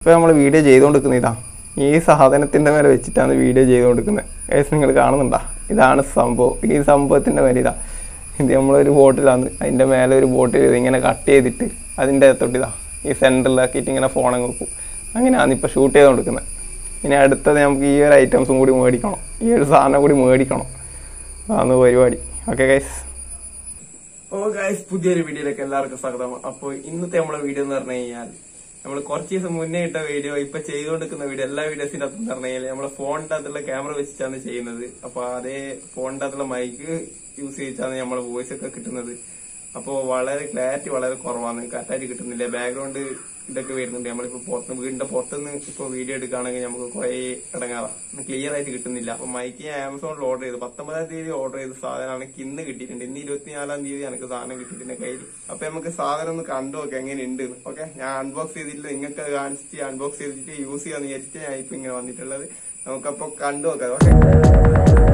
ഇപ്പോൾ നമ്മൾ വീഡിയോ ചെയ്തുകൊണ്ടിരിക്കുന്ന ഇതാ ഈ സാധനത്തിൻ്റെ മേലെ വെച്ചിട്ടാണ് വീഡിയോ ചെയ്തുകൊണ്ടിരിക്കുന്നത് ഏസ് നിങ്ങൾ കാണുന്നുണ്ടോ ഇതാണ് സംഭവം ഈ സംഭവത്തിൻ്റെ മേലെ ഇതാ ഇത് നമ്മളൊരു ബോട്ടിലാണ് അതിൻ്റെ മേലെ ഒരു ബോട്ടിൽ ഇങ്ങനെ കട്ട് ചെയ്തിട്ട് അതിൻ്റെ അകത്തോട്ട് ഇതാ ഈ സെൻറ്ററിലാക്കിയിട്ട് ഇങ്ങനെ ഫോൺ വെക്കും അങ്ങനെയാണ് ഇപ്പോൾ ഷൂട്ട് ചെയ്തുകൊണ്ടിരിക്കുന്നത് ഇനി അടുത്തത് നമുക്ക് ഈ ഒരു ഐറ്റംസും കൂടി മേടിക്കണം ഈ ഒരു സാധനം കൂടി മേടിക്കണം അതാണ് പരിപാടി ഓക്കെ ഗൈസ് ഓ ഗൈസ് പുതിയൊരു വീഡിയോയിലേക്ക് എല്ലാവർക്കും സ്വാഗതം അപ്പോൾ ഇന്നത്തെ നമ്മളെ വീഡിയോ എന്ന് പറഞ്ഞു കഴിഞ്ഞാൽ നമ്മൾ കുറച്ച് ദിവസം മുന്നേ ഇട്ട വീഡിയോ ഇപ്പൊ ചെയ്തുകൊണ്ടിരിക്കുന്ന വീഡിയോ എല്ലാ വീഡിയോസിന്റെ അകത്തും പറഞ്ഞു കഴിഞ്ഞാൽ നമ്മളെ ഫോണിന്റെ അകത്തുള്ള ക്യാമറ വെച്ചിട്ടാണ് ചെയ്യുന്നത് അപ്പൊ അതേ ഫോണിന്റെ അകത്തുള്ള മൈക്ക് യൂസ് ചെയ്തിട്ടാണ് നമ്മളെ വോയിസ് ഒക്കെ കിട്ടുന്നത് അപ്പോൾ വളരെ ക്ലാരിറ്റി വളരെ കുറവാണ് കറക്റ്റായിട്ട് കിട്ടുന്നില്ല ബാക്ക്ഗ്രൗണ്ട് ഇതൊക്കെ വരുന്നുണ്ട് നമ്മളിപ്പോ പുറത്ത് വീടിന്റെ പുറത്തുനിന്ന് ഇപ്പൊ വീഡിയോ എടുക്കുകയാണെങ്കിൽ നമുക്ക് കുറെ ഇടങ്ങാറാണ് ക്ലിയർ ആയിട്ട് കിട്ടുന്നില്ല അപ്പൊ മൈക്ക് ഞാൻ ആമസോണിൽ ഓർഡർ ചെയ്തു പത്തൊമ്പതാം തീയതി ഓർഡർ ചെയ്ത സാധനമാണ് എനിക്ക് ഇന്ന് കിട്ടിയിട്ടുണ്ട് ഇന്ന് ഇരുപത്തിനാലാം തീയതി എനിക്ക് സാധനം കിട്ടിയിട്ടുണ്ട് കയ്യിൽ അപ്പൊ നമുക്ക് സാധനം ഒന്ന് കണ്ടു നോക്കാം എങ്ങനെയുണ്ട് ഓക്കെ ഞാൻ അൺബോക്സ് ചെയ്തിട്ടില്ല നിങ്ങൾക്ക് അത് കാണിച്ചിട്ട് അൺബോക്സ് ചെയ്തിട്ട് യൂസ് ചെയ്യാന്ന് വിചാരിച്ചിട്ട് ഞാൻ ഇപ്പൊ ഇങ്ങനെ വന്നിട്ടുള്ളത് നമുക്കപ്പോ കണ്ടു നോക്കാം ഓക്കെ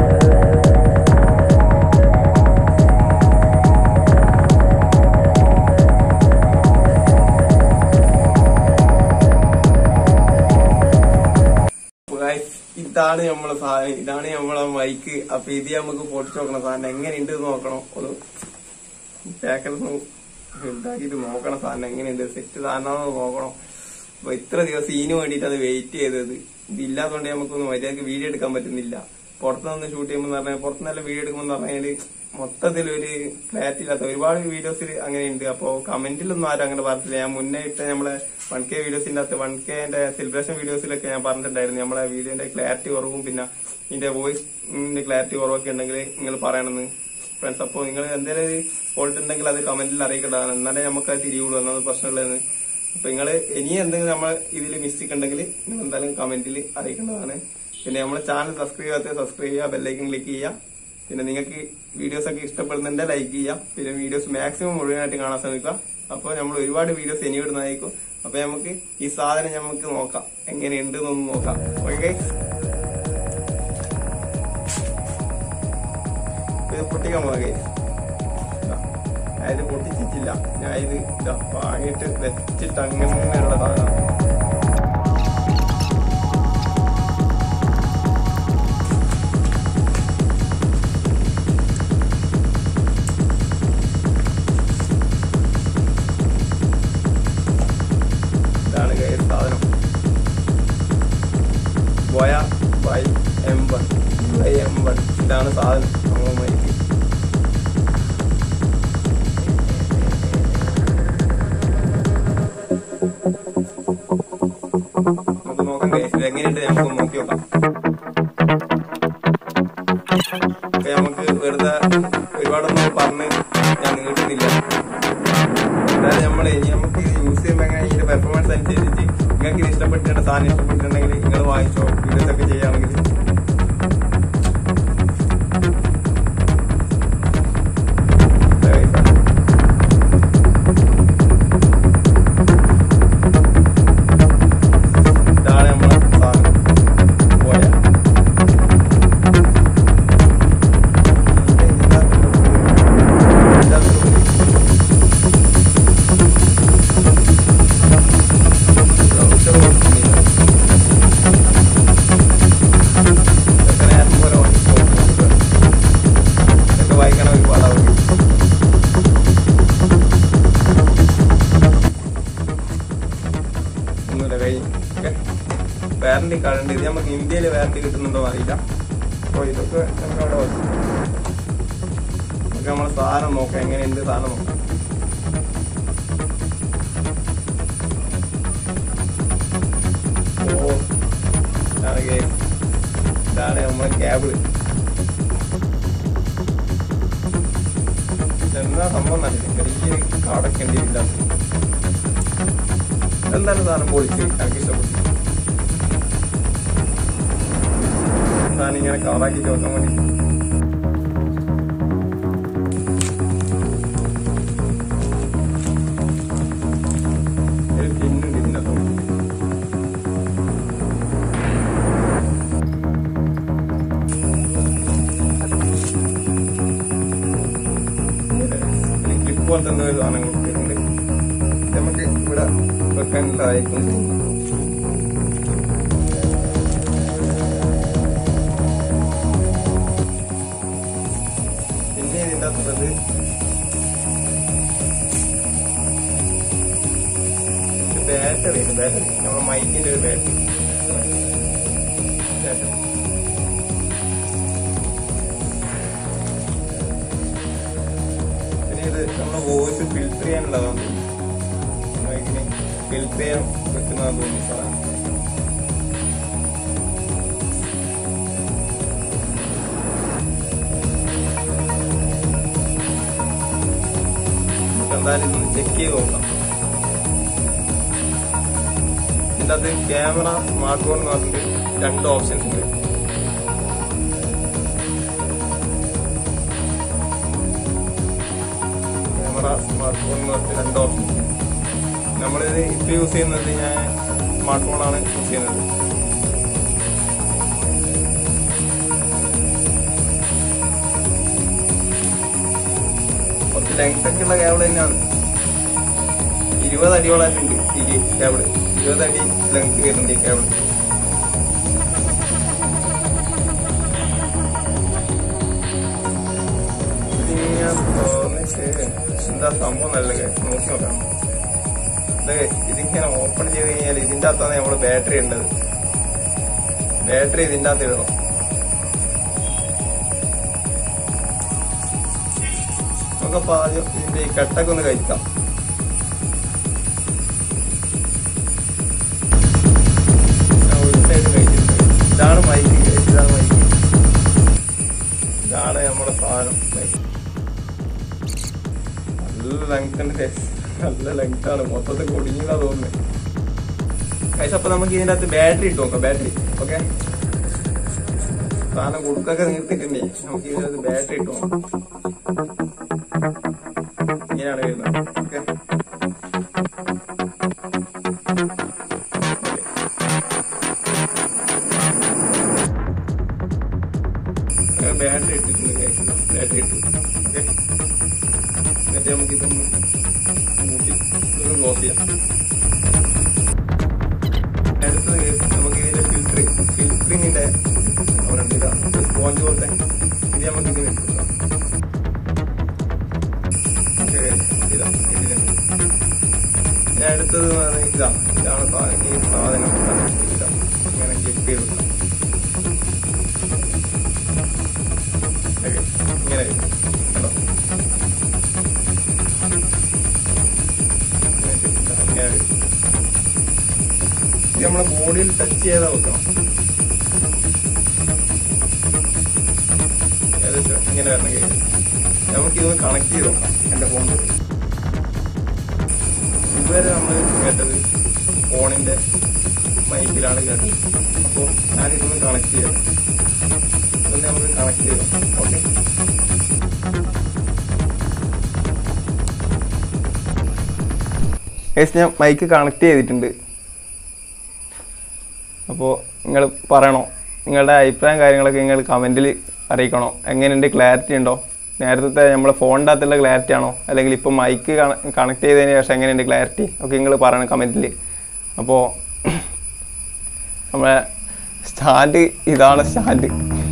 Guys, ഇതാണ് നമ്മളെ സാധനം ഇതാണ് നമ്മളെ മൈക്ക് അപ്പൊ ഇത് നമുക്ക് പൊട്ടിച്ചു നോക്കണം സാധനം എങ്ങനെയുണ്ട് എന്ന് നോക്കണം ഒന്ന് പാക്കൽ ഇതാക്കിയിട്ട് നോക്കണം സാധനം എങ്ങനെയുണ്ട് സെറ്റ് സാധനമാണെന്ന് നോക്കണം അപ്പൊ ഇത്ര ദിവസം ഇതിന് വേണ്ടിയിട്ട് അത് വെയിറ്റ് ചെയ്തത് ഇതില്ലാത്തതുകൊണ്ട് നമുക്കൊന്ന് മര്യാദക്ക് വീഡിയോ എടുക്കാൻ പറ്റുന്നില്ല പുറത്തുനിന്ന് ഷൂട്ട് ചെയ്യുമ്പോൾ പറഞ്ഞാൽ പുറത്തുനിന്നല്ല വീഡിയോ എടുക്കുമ്പോൾ പറഞ്ഞാൽ മൊത്തത്തിൽ ഒരു ക്ലാരിറ്റി ഇല്ലാത്ത ഒരുപാട് വീഡിയോസിൽ അങ്ങനെയുണ്ട് അപ്പോ കമന്റിലൊന്നും ആരും അങ്ങനെ പറഞ്ഞില്ല ഞാൻ മുന്നേ ഇട്ട നമ്മളെ വൺ കെ വീഡിയോസിന്റെ അകത്ത് വൺ കെന്റെ സെലിബ്രേഷൻ വീഡിയോസിലൊക്കെ ഞാൻ പറഞ്ഞിട്ടുണ്ടായിരുന്നു നമ്മളെ വീഡിയോന്റെ ക്ലാരിറ്റി കുറവും പിന്നെ ഇതിന്റെ വോയിസിന്റെ ക്ലാരിറ്റി കുറവൊക്കെ ഉണ്ടെങ്കിൽ നിങ്ങൾ പറയണമെന്ന് ഫ്രണ്ട്സ് അപ്പോൾ നിങ്ങൾ എന്തെങ്കിലും ഒരു ഫോൾട്ട് ഉണ്ടെങ്കിൽ അത് കമന്റിൽ അറിയിക്കേണ്ടതാണ് എന്നാലേ നമുക്ക് അത് തിരിയുള്ളൂ എന്നത് പ്രശ്നമുള്ളതെന്ന് അപ്പൊ നിങ്ങൾ ഇനി എന്തെങ്കിലും നമ്മൾ ഇതിൽ മിസ്റ്റേക്ക് ഉണ്ടെങ്കിൽ നിങ്ങൾ എന്തായാലും കമന്റിൽ അറിയിക്കേണ്ടതാണ് പിന്നെ നമ്മളെ ചാനൽ സബ്സ്ക്രൈബ് ചെയ്യാത്ത സബ്സ്ക്രൈബ് ചെയ്യുക ബെല്ലൈക്കൻ ക്ലിക്ക് ചെയ്യുക പിന്നെ നിങ്ങൾക്ക് വീഡിയോസ് ഒക്കെ ഇഷ്ടപ്പെടുന്നുണ്ട് ലൈക്ക് ചെയ്യാം പിന്നെ വീഡിയോസ് മാക്സിമം മുഴുവനായിട്ട് കാണാൻ ശ്രമിക്കുക അപ്പോൾ നമ്മൾ ഒരുപാട് വീഡിയോസ് ഇനി ഇടുന്നതായിരിക്കും അപ്പൊ നമുക്ക് ഈ സാധനം നമുക്ക് നോക്കാം എങ്ങനെയുണ്ട് എന്നൊന്ന് നോക്കാം ഓക്കെ ഇത് പൊട്ടിക്കാൻ പോകെ ഇത് പൊട്ടിച്ചിട്ടില്ല ഞാൻ ഇത് ഇതാ വാങ്ങിയിട്ട് വെച്ചിട്ട് അങ്ങനെയുള്ള സാധനം ഇതാണ് കൈ സാധനം Boya by M one by M one ഇതാണ് സാധനം നമ്മളെ മൈക്ക് നമുക്ക് നോക്കാം guys. ഇത് എങ്ങനെയുണ്ട് നമുക്ക് നോക്കി നോക്കാം അപ്പൊ നമുക്ക് വെറുതെ ഒരുപാടൊന്നും പറഞ്ഞ് ഞാൻ നീട്ടുന്നില്ല എന്തായാലും നമ്മൾ ഇനി നമുക്ക് ഇത് യൂസ് ചെയ്യുമ്പോൾ എങ്ങനെ ഇതിന്റെ പെർഫോമൻസ് അനുസരിച്ചിട്ട് നിങ്ങൾക്ക് ഇത് ഇഷ്ടപ്പെട്ടിട്ടുണ്ട് സാധനം ഇഷ്ടപ്പെട്ടിട്ടുണ്ടെങ്കിൽ നിങ്ങൾ വാങ്ങിച്ചോ വീഡിയോസ് ഒക്കെ ചെയ്യുകയാണെങ്കിൽ ഇതാണ് നമ്മളെ സാധനം പോയ വായിക്കണം ഒരുപാടാവും ഒന്നുമില്ല കഴിഞ്ഞു വാറണ്ടി കാർഡ് ഉണ്ട് ഇത് നമുക്ക് ഇന്ത്യയിൽ വാറണ്ടി കിട്ടുന്നുണ്ടോ അറിയില്ല അപ്പോൾ ഇതൊക്കെ നമുക്ക് അവിടെ വെച്ചു നമുക്ക് നമ്മളെ സാധനം നോക്കാം എങ്ങനെയുണ്ട് സാധനം നോക്കാം ഓ ഇതാണ് ഗെയിം ഇതാണ് നമ്മളെ ക്യാബിള് എന്താ സംഭവം നല്ല ചെറിയ കാടൊക്കെ ഉണ്ട് ഇതില്ല എന്താണ് സാധനം പൊളിച്ച് എനിക്ക് ഇഷ്ടപ്പെട്ടു എന്താണ് ഇങ്ങനെ കവറാക്കി ചോദിക്കാൻ വേണ്ടി ഒരു പിന്നുണ്ട് ഇതിനകത്ത് ക്ലിപ്പ് പോലത്തെ എന്തോ ഒരു സാധനം കൊടുത്തിട്ടുണ്ട് നമുക്ക് ഇവിടെ ഒക്കെ വെക്കാനുള്ളതായിരിക്കും പിന്നെ ഇതിൻ്റെ അകത്തുള്ളത് ബാറ്ററി ഉണ്ട് ബാറ്ററി നമ്മുടെ മൈക്കിന്റെ ഒരു ബാറ്ററി ബാറ്ററി പിന്നെ ഇത് നമ്മുടെ വോയിസ് ഫിൽറ്റർ ചെയ്യാനുള്ളതാണ് മൈക്കിന് ഫിൽറ്റർ ചെയ്യാൻ വെക്കുന്നതാന്ന് തോന്നുന്നു സാധനം നമുക്ക് എന്തായാലും ഇതൊന്ന് ചെക്ക് ചെയ്ത് നോക്കാം ഇതിൻ്റെ അകത്ത് ക്യാമറ സ്മാർട്ട് ഫോൺ എന്ന് പറഞ്ഞിട്ട് രണ്ട് ഓപ്ഷൻസ് ഉണ്ട് ക്യാമറ സ്മാർട്ട് ഫോൺ എന്ന് പറഞ്ഞിട്ട് രണ്ട് ഓപ്ഷൻ നമ്മളിത് ഇപ്പൊ യൂസ് ചെയ്യുന്നത് ഞാൻ സ്മാർട്ട് ഫോണാണ് യൂസ് ചെയ്യുന്നത് കുറച്ച് ലെങ്ത് ഒക്കെ ഉള്ള കേബിൾ തന്നെയാണ് ഇരുപത് അടിയോളം ഉണ്ട് ഈ കേബിൾ ഇരുപത് അടി ലെങ്ത് വരുന്നുണ്ട് ഈ കേബിൾ ഇതിങ്ങനെ തുറന്നിട്ട് എന്താ സംഭവം നല്ല കാര്യം നോക്കി നോക്കാം ഇത് ഇതിങ്ങനെ ഓപ്പൺ ചെയ്ത് കഴിഞ്ഞാൽ ഇതിന്റെ അകത്താണ് നമ്മള് ബാറ്ററി ഉണ്ടത് ബാറ്ററി ഇതിന്റെ അകത്ത് ഇടണം നമുക്കപ്പോ ആദ്യം ഇതിന്റെ ഈ കട്ടൊക്കെ ഒന്ന് കഴിക്കാം ഞാൻ ഒരു സൈഡ് കഴിച്ചിട്ടുണ്ട് ഇതാണ് മൈക്ക് ഇതാണ് മൈക്ക് ഇതാണ് നമ്മുടെ സാധനം മൈക്ക് നല്ല ലെങ്ത് ഉണ്ട് guys. നല്ല ലെങ്ത് ആണ് മൊത്തത്തിൽ കുടുങ്ങിയതാ തോന്നുന്നത് കഴിച്ച അപ്പൊ നമുക്ക് ഇതിന്റെ അകത്ത് ബാറ്ററി ഇട്ട് നോക്കാം ബാറ്ററി ഓക്കെ സാധനം കൊടുക്കൊക്കെ നിർത്തിട്ടുണ്ടേ നമുക്ക് ഇതിന്റെ അകത്ത് ബാറ്ററി ഇട്ട് നോക്കാം ഇങ്ങനെയാണ് വരുന്നത് ഓക്കെ ബാറ്ററി ഇട്ടിട്ടുണ്ട് guys. ബാറ്ററി ഇട്ടു ഓക്കെ എന്നിട്ട് നമുക്ക് ഇതൊന്ന് കൂട്ടി ഇതൊന്ന് ക്ലോസ് ചെയ്യാം അടുത്തത് guys, നമുക്ക് ഇതിന്റെ ഫിൽറ്ററിങ് ഫിൽറ്ററിങ്ങിന്റെ അവരുണ്ട് ഇതാ സ്പോഞ്ച് പോലത്തെ ഇത് നമുക്ക് ഇതിന് ഇട്ടുകൊടുക്കാം ഓക്കെ guys, ഇതാ ഇതിലുണ്ട് ഞാൻ അടുത്തത് എന്ന് പറഞ്ഞാൽ ഇതാ ഇതാണ് സാധനം ഈ സാധനം ഇതാ ഇങ്ങനെ ക്ലിക്ക് ചെയ്ത് കൊടുക്കാം ഓക്കെ ഇങ്ങനെ വരും. കണ്ടോ ഇങ്ങനെ വരും. ഇത് നമ്മളെ ബോഡിയിൽ ടച്ച് ചെയ്താൽ വെക്കണം ഏകദേശം ഇങ്ങനെ വരണം കേസ് നമുക്ക് ഇതൊന്ന് കണക്ട് ചെയ്ത് നോക്കാം എന്റെ ഫോണിൽ ഇതുവരെ നമ്മൾ കേട്ടത് ഫോണിന്റെ മൈക്കിലാണ് കേട്ടത് അപ്പോൾ ഞാനിതൊന്ന് കണക്ട് ചെയ്യാം ഇതൊന്ന് നമുക്ക് കണക്ട് ചെയ്യാം ഓക്കെ ഏസ് ഞാൻ മൈക്ക് കണക്ട് ചെയ്തിട്ടുണ്ട് അപ്പോൾ നിങ്ങൾ പറയണോ നിങ്ങളുടെ അഭിപ്രായം കാര്യങ്ങളൊക്കെ നിങ്ങൾ കമൻറ്റിൽ അറിയിക്കണോ എങ്ങനെയുണ്ട് ക്ലാരിറ്റി ഉണ്ടോ നേരത്തെ നമ്മളെ ഫോണിൻ്റെ അകത്തുള്ള ക്ലാരിറ്റി ആണോ അല്ലെങ്കിൽ ഇപ്പോൾ മൈക്ക് കണക്ട് ചെയ്തതിന് ശേഷം എങ്ങനെയുണ്ട് ക്ലാരിറ്റി ഒക്കെ നിങ്ങൾ പറയണം കമൻറ്റിൽ അപ്പോൾ നമ്മളെ സ്റ്റാൻഡ് ഇതാണ് സ്റ്റാൻഡ്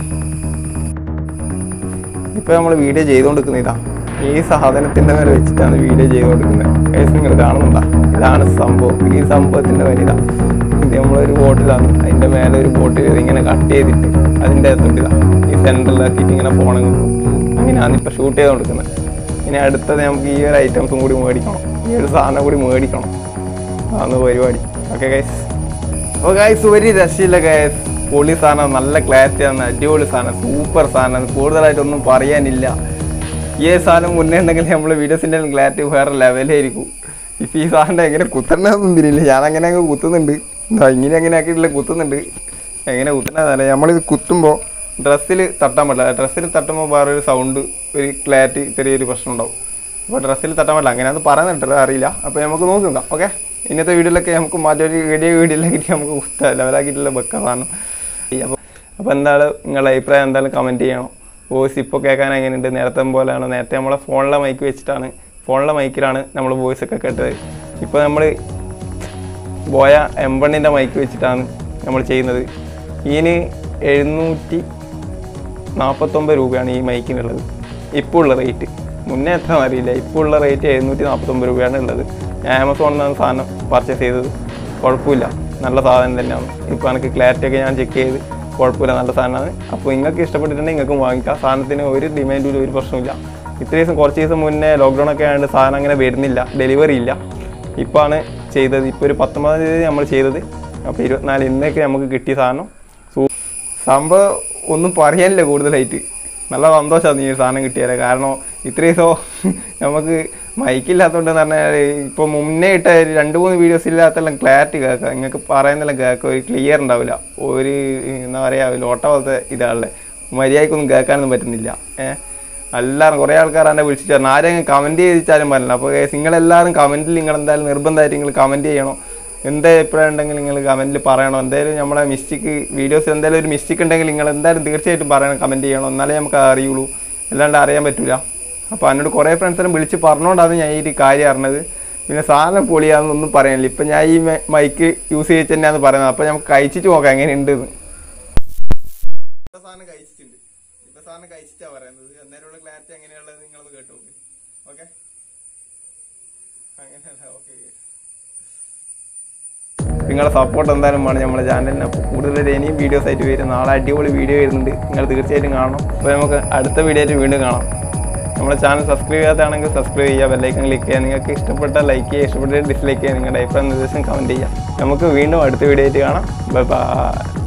ഇപ്പോൾ നമ്മൾ വീഡിയോ ചെയ്തുകൊണ്ടിരിക്കുന്ന ഇതാ ഈ സാധനത്തിൻ്റെ മേലെ വെച്ചിട്ടാണ് വീഡിയോ ചെയ്തുകൊണ്ടിരിക്കുന്നത് കേസ് നിങ്ങൾ കാണുന്നുണ്ടോ ഇതാണ് സംഭവം ഈ സംഭവത്തിൻ്റെ മേലെ ഇതാ ഇത് നമ്മളൊരു ബോട്ടിലാണ് അതിൻ്റെ മേലെ ഒരു ബോട്ടിൽ ഇങ്ങനെ കട്ട് ചെയ്തിട്ട് അതിൻ്റെ അകത്തോട്ട് ഇതാ ഈ സെൻറ്ററിലാക്കിയിട്ട് ഇങ്ങനെ ഫോണും അങ്ങനെയാണ് ഇപ്പോൾ ഷൂട്ട് ചെയ്തുകൊണ്ടിരിക്കുന്നത് ഇനി അടുത്തത് നമുക്ക് ഈ ഒരു ഐറ്റംസും കൂടി മേടിക്കണം ഈ ഒരു സാധനം കൂടി മേടിക്കണം അതാണ് പരിപാടി ഓക്കെ ഗൈസ് അപ്പോൾ ഗൈസ് ഒരു രക്ഷയില്ല ഗൈസ് പൊളി സാധനം നല്ല ക്ലാരിറ്റി ആണ് അടിപൊളി സാധനം സൂപ്പർ സാധനം കൂടുതലായിട്ടൊന്നും പറയാനില്ല ഈ സാധനം മുന്നേ ഉണ്ടെങ്കിൽ നമ്മളെ വീഡിയോസിൻ്റെ ക്ലാരിറ്റി വേറെ ലെവലായിരിക്കും ഇപ്പം ഈ സാധനം എങ്ങനെ കുത്തണമെന്നൊന്നും തിരിയില്ല ഞാൻ അങ്ങനെ അങ്ങ് കുത്തുന്നുണ്ട് ദാ ഇങ്ങനെ അങ്ങനെ ആക്കിയിട്ടില്ല കുത്തുന്നുണ്ട് എങ്ങനെ കുത്തണമെന്നല്ല നമ്മളിത് കുത്തുമ്പോൾ ഡ്രസ്സിൽ തട്ടാൻ പറ്റില്ല ഡ്രസ്സിൽ തട്ടുമ്പോൾ വേറൊരു സൗണ്ട് ഒരു ക്ലാരിറ്റി ചെറിയൊരു പ്രശ്നം ഉണ്ടാവും അപ്പോൾ ഡ്രസ്സിൽ തട്ടാൻ പറ്റില്ല അങ്ങനെയാണെന്ന് പറയുന്നുണ്ടല്ലോ അറിയില്ല അപ്പോൾ നമുക്ക് നോക്കി നോക്കാം ഓക്കെ ഇന്നത്തെ വീഡിയോയിലൊക്കെ നമുക്ക് മറ്റൊരു വീഡിയോ വീഡിയോയിലൊക്കെ നമുക്ക് കുത്താം ലെവലാക്കിയിട്ടുള്ള വെക്കാം സാധനം അപ്പോൾ അപ്പോൾ എന്തായാലും നിങ്ങളുടെ അഭിപ്രായം എന്തായാലും കമൻറ്റ് ചെയ്യണം വോയിസ് ഇപ്പോൾ കേൾക്കാൻ എങ്ങനെയുണ്ട് നേരത്തെ പോലെയാണ് നേരത്തെ നമ്മളെ ഫോണിലെ മൈക്ക് വെച്ചിട്ടാണ് ഫോണിലെ മൈക്കിലാണ് നമ്മൾ വോയിസ് ഒക്കെ കേട്ടത് ഇപ്പോൾ നമ്മൾ ബോയ എംബണ്ണിൻ്റെ മൈക്ക് വെച്ചിട്ടാണ് നമ്മൾ ചെയ്യുന്നത് ഇതിന് എഴുന്നൂറ്റി നാൽപ്പത്തൊമ്പത് രൂപയാണ് ഈ മൈക്കിനുള്ളത് ഇപ്പോൾ ഉള്ള റേറ്റ് മുന്നേ എത്ര അറിയില്ല ഇപ്പോൾ ഉള്ള റേറ്റ് എഴുന്നൂറ്റി നാൽപ്പത്തൊമ്പത് രൂപയാണ് ഉള്ളത് ഞാൻ ആമസോണിൽ നിന്നാണ് സാധനം പർച്ചേസ് ചെയ്തത് കുഴപ്പമില്ല നല്ല സാധനം തന്നെയാണ് ഇപ്പോൾ എനിക്ക് ക്ലാരിറ്റി ഒക്കെ ഞാൻ ചെക്ക് ചെയ്ത് കുഴപ്പമില്ല നല്ല സാധനമാണ് അപ്പോൾ നിങ്ങൾക്ക് ഇഷ്ടപ്പെട്ടിട്ടുണ്ടെങ്കിൽ നിങ്ങൾക്കും വാങ്ങിക്കാം സാധനത്തിന് ഒരു ഡിമാൻഡിലും ഒരു പ്രശ്നമില്ല ഇത്ര ദിവസം കുറച്ച് ദിവസം മുന്നേ ലോക്ക്ഡൗൺ ഒക്കെ ആയതുകൊണ്ട് സാധനം അങ്ങനെ വരുന്നില്ല ഡെലിവറി ഇല്ല ഇപ്പോഴാണ് ചെയ്തത് ഇപ്പോൾ ഒരു പത്തൊമ്പതാം തീയതി നമ്മൾ ചെയ്തത് അപ്പോൾ ഇരുപത്തിനാല് ഇന്നൊക്കെ നമുക്ക് കിട്ടിയ സാധനം സൂ സംഭവം ഒന്നും പറയാനില്ല കൂടുതലായിട്ട് നല്ല സന്തോഷമാണ് ഈ ഒരു സാധനം കിട്ടിയത് കാരണം ഇത്രയും ദിവസം നമുക്ക് മൈക്കില്ലാത്തതുകൊണ്ട് പറഞ്ഞാൽ ഇപ്പോൾ മുന്നേ ഇട്ട ഒരു രണ്ട് മൂന്ന് വീഡിയോസ് ഇല്ലാത്തെല്ലാം ക്ലാരിറ്റി കേൾക്കാം നിങ്ങൾക്ക് പറയുന്നെല്ലാം കേൾക്കാം ഒരു ക്ലിയർ ഉണ്ടാവില്ല ഒരു എന്താ പറയുക ലോട്ട പോലത്തെ ഇതാണല്ലേ മര്യാദക്കൊന്നും കേൾക്കാനൊന്നും പറ്റുന്നില്ല ഏഹ് എല്ലാവരും കുറേ ആൾക്കാർ എന്നെ വിളിച്ചു പറഞ്ഞു ആരെങ്കിലും കമൻറ്റ് ചെയ്തിച്ചാലും പറഞ്ഞില്ല അപ്പോൾ നിങ്ങളെല്ലാവരും കമൻറ്റിൽ നിങ്ങൾ എന്തായാലും നിർബന്ധമായിട്ട് നിങ്ങൾ കമൻറ്റ് ചെയ്യണം എന്താ അഭിപ്രായം ഉണ്ടെങ്കിൽ നിങ്ങൾ കമൻറ്റിൽ പറയണം എന്തായാലും നമ്മളെ മിസ്റ്റേക്ക് വീഡിയോസ് എന്തായാലും ഒരു മിസ്റ്റേക്ക് ഉണ്ടെങ്കിൽ നിങ്ങൾ എന്തായാലും തീർച്ചയായിട്ടും പറയണം കമൻറ്റ് ചെയ്യണം എന്നാലേ നമുക്ക് അറിയുള്ളൂ അല്ലാണ്ട് അറിയാൻ പറ്റില്ല അപ്പോൾ എന്നോട് കുറേ ഫ്രണ്ട്സിനെ വിളിച്ച് പറഞ്ഞുകൊണ്ടാണ് ഞാൻ ഈ ഒരു കാര്യം അറിഞ്ഞത് പിന്നെ സാധനം പൊളിയാണെന്നൊന്നും പറയാനില്ല ഇപ്പം ഞാൻ ഈ മൈക്ക് യൂസ് ചെയ്തിട്ട് തന്നെയാണ് പറയുന്നത് അപ്പോൾ നമുക്ക് കഴിച്ചിട്ട് നോക്കാം എങ്ങനെയുണ്ട് സാധനം കഴിച്ചിട്ടുണ്ട് ഇപ്പൊ സാധനം കഴിച്ചിട്ടാ പറയുന്നത് അന്നേരമുള്ള ക്ലാരിറ്റി എങ്ങനെയുള്ളത് നിങ്ങളത് കേട്ടോ ഓക്കെ അങ്ങനെയല്ല ഓക്കെ നിങ്ങളുടെ സപ്പോർട്ട് എന്തായാലും വേണം നമ്മുടെ ചാനലിന് അപ്പോൾ കൂടുതൽ ഇനിയും വീഡിയോസ് ആയിട്ട് വരും നാളെ അടിപൊളി വീഡിയോ വരുന്നുണ്ട് നിങ്ങൾ തീർച്ചയായിട്ടും കാണണം അപ്പോൾ നമുക്ക് അടുത്ത വീഡിയോ ആയിട്ട് വീണ്ടും കാണാം നമ്മുടെ ചാനൽ സബ്സ്ക്രൈബ് ചെയ്യാത്തതാണെങ്കിൽ സബ്സ്ക്രൈബ് ചെയ്യുക ബെല്ലൈക്കൺ ക്ലിക്ക് ചെയ്യുക നിങ്ങൾക്ക് ഇഷ്ടപ്പെട്ട ലൈക്ക് ചെയ്യുക ഇഷ്ടപ്പെട്ട ഡിസ്ലൈക്ക് ചെയ്യുക നിങ്ങളുടെ അഭിപ്രായം നിർദ്ദേശം കമൻറ്റ് ചെയ്യുക നമുക്ക് വീണ്ടും അടുത്ത വീഡിയോ ആയിട്ട് കാണാം ബൈ ബൈ